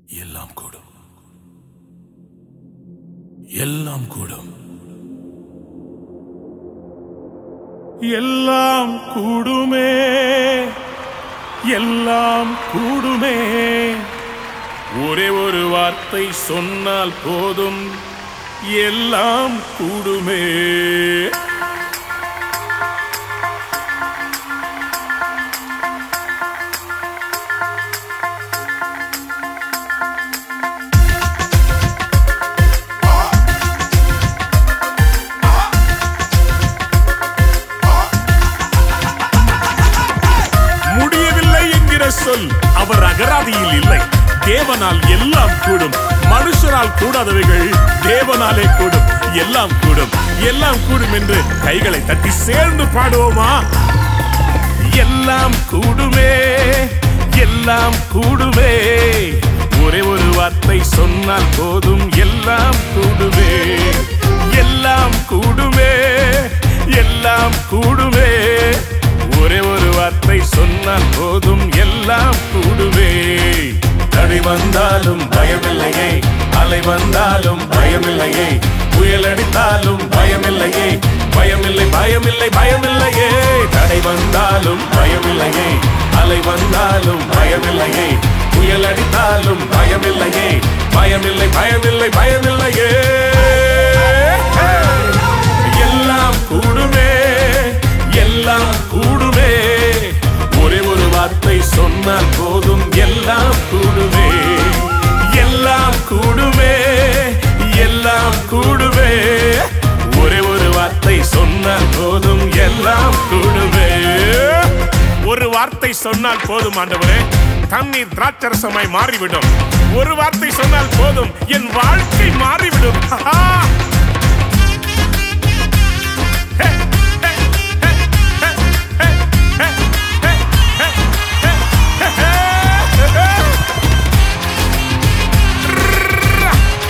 எல்லாம் கூடும் எல்லாம் கூடும் எல்லாம் கூடுமே எல்லாம் கூடுமே ஒரே ஒரு வார்த்தை சொன்னால் போதும் எல்லாம் கூடுமே முடியவில்லை என்கிற சொல் அவர் அகராதியில் இல்லை தேவனால் எல்லாம் கூடும் மனுஷரால் கூடாதவைகள் தேவனாலே கூடும் எல்லாம் கூடும் எல்லாம் கூடும் என்று கைகளை தட்டி சேர்ந்து பாடுவோமா எல்லாம் கூடுமே எல்லாம் கூடுமே ஒரே ஒரு வார்த்தை சொன்னால் போதும் எல்லாம் கூடுமே எல்லாம் கூடுமே எல்லாம் கூடுமே ஒரே ஒரு வார்த்தை சொன்னால் போதும் எல்லாம் கூடுமே தடை வந்தாலும் பயமில்லையே அலை வந்தாலும் பயமில்லையே புயல் அடித்தாலும் பயமில்லையே பயமில்லை பயமில்லை பயமில்லையே தடை வந்தாலும் பயமில்லையே அலை வந்தாலும் பயமில்லையே புயல் அடித்தாலும் பயமில்லையே பயமில்லை பயமில்லை பயமில்லையே எல்லாம் கூடுமே எல்லாம் கூடுமே ஒரே ஒரு வார்த்தை சொன்னால் போதும் எல்லாம் கூடுமே எல்லாம் கூடுமே எல்லாம் கூடுமே ஒரே ஒரு வார்த்தை சொன்னால் போதும் எல்லாம் கூடுமே ஒரு வார்த்தை சொன்னால் போதும் ஆண்டவரே தண்ணீர் திராட்சரசமாய் மாறிவிடும் ஒரு வார்த்தை சொன்னால் போதும் என் வாழ்க்கை மாறிவிடும் ஆஹா! ஹே, ஹே, ஹே, ஹே, ஹே, ஹே, ஹே, ஹே, ஹே, ஹே, ஹே, ஹே. ரா.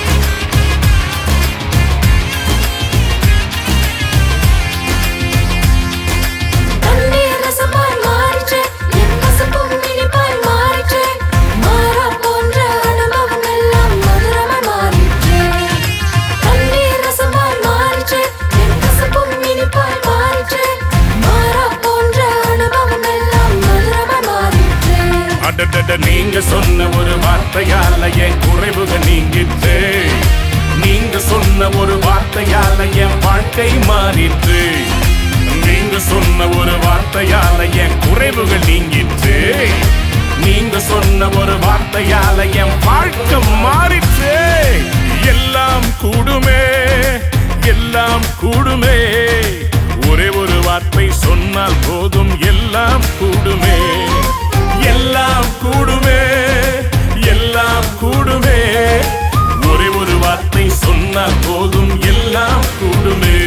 தண்ணீர் ரசமாய் மாறிற்றே, என் கசப்பும் இனிப்பாய் மாறிற்றே. மாறா போன்ற அனுபவம் எல்லாம் மதுரமாய் மாறிற்றே. தண்ணீர் ரசமாய் மாறிற்றே, என் கசப்பும் இனிப்பாய் மாறிற்றே. மாறா போன்ற அனுபவம் எல்லாம் மதுரமாய் மாறிற்றே. அடடட நீங்க சொன்ன ஒரு வார்த்தையால என் குறைவுகள் நீங்கிட்டு நீங்க சொன்ன ஒரு வார்த்தையால என் வாழ்க்கை மாறிற்று நீங்க சொன்ன ஒரு வார்த்தையால என் குறைவுகள் நீங்கிட்டு நீங்க சொன்ன ஒரு வார்த்தையால என் வாழ்க்கை மாறிற்று எல்லாம் கூடுமே எல்லாம் கூடுமே ஒரே ஒரு வார்த்தை சொன்னால் போதும் எல்லாம் கூடுமே எல்லாம் கூடுமே எல்லாம் கூடுமே ஒரே ஒரு வார்த்தை சொன்னால் போதும் எல்லாம் கூடுமே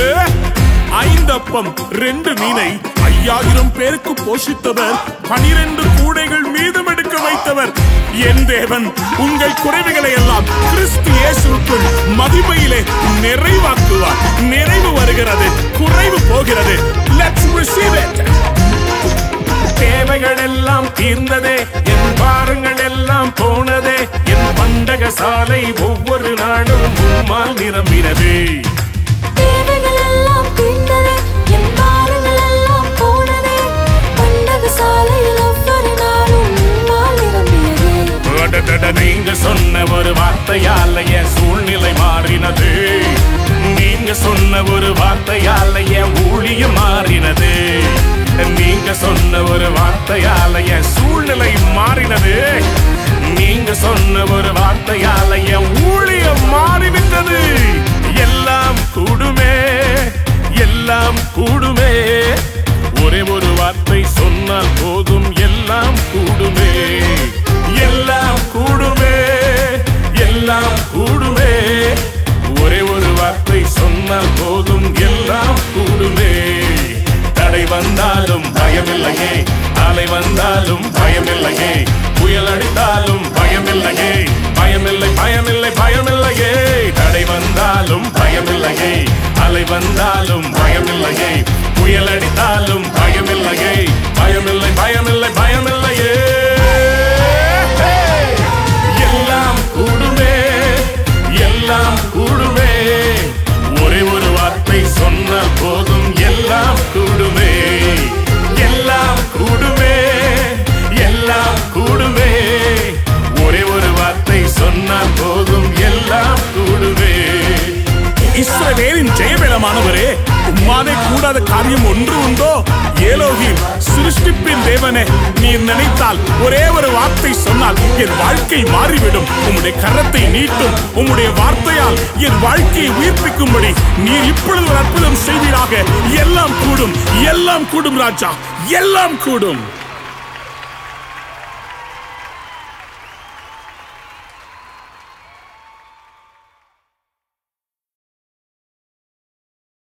ஐந்தப்பம் ரெண்டு மீனை ஐயாயிரம் பேருக்கு போஷித்தவர் பனிரெண்டு கூடைகள் மீதம் எடுக்க வைத்தவர் என் தேவன் உங்கள் குறைவுகளை எல்லாம் கிறிஸ்து இயேசுக்குள் மகிமையிலே நிறைவாக்குவார் நிறைவு வருகிறது குறைவு போகிறது லெட்ஸ் receive it தேவைகள் எல்லாம் தீர்ந்ததே என் பாரங்கள் எல்லாம் போனதே என் பண்டக சாலை ஒவ்வொரு நாளும் உம்மால் நிரம்பினதே தேவைகள் எல்லாம் தீர்ந்ததே, என் பாரங்கள் எல்லாம் போனதே. பண்டக சாலையில் ஒவ்வொரு நாளும் உம்மால் நிரம்பியதே. அடடட, நீங்க சொன்ன ஒரு வார்த்தையால என் சூழ்நிலை மாறினது நீங்க சொன்ன ஒரு வார்த்தையால என் ஊழியம் மாறினது நீங்க சொன்ன ஒரு வார்த்தையால என் சூழ்நிலை மாறினது நீங்க சொன்ன ஒரு வார்த்தையால என் ஊழியம் மாறிவிட்டது எல்லாம் கூடுமே எல்லாம் கூடுமே ஒரே ஒரு வார்த்தை சொன்னால் போதும் எல்லாம் கூடுமே எல்லாம் கூடுமே எல்லாம் கூடுமே ஒரே ஒரு வார்த்தை சொன்னால் போதும் எல்லாம் கூடுமே தடை வந்தாலும் பயமில்லையே அலை வந்தாலும் பயமில்லையே புயல் அடித்தாலும் பயமில்லையே பயமில்லை பயமில்லை பயமில்லையே தடை வந்தாலும் பயமில்லையே அலை வந்தாலும் பயமில்லையே புயல் அடித்தாலும் பயமில்லையே பயமில்லை பயமில்லை பயமில்லையே இஸ்ரவேலின் ஜெயபலமானவரே உம்மாலே கூடாத காரியம் ஒன்று உண்டோ ஏலோகிம் சிருஷ்டிப்பின் தேவனே நீர் நினைத்தால் ஒரே ஒரு வார்த்தை சொன்னால் என் வாழ்க்கை மாறிவிடும் உம்முடைய கரத்தை நீட்டும் உம்முடைய வார்த்தையால் என் வாழ்க்கையை உயிர்ப்பிக்கும்படி நீர் இப்பொழுது ஒரு அற்புதம் செய்வீராக எல்லாம் கூடும் எல்லாம் கூடும் ராஜா எல்லாம் கூடும்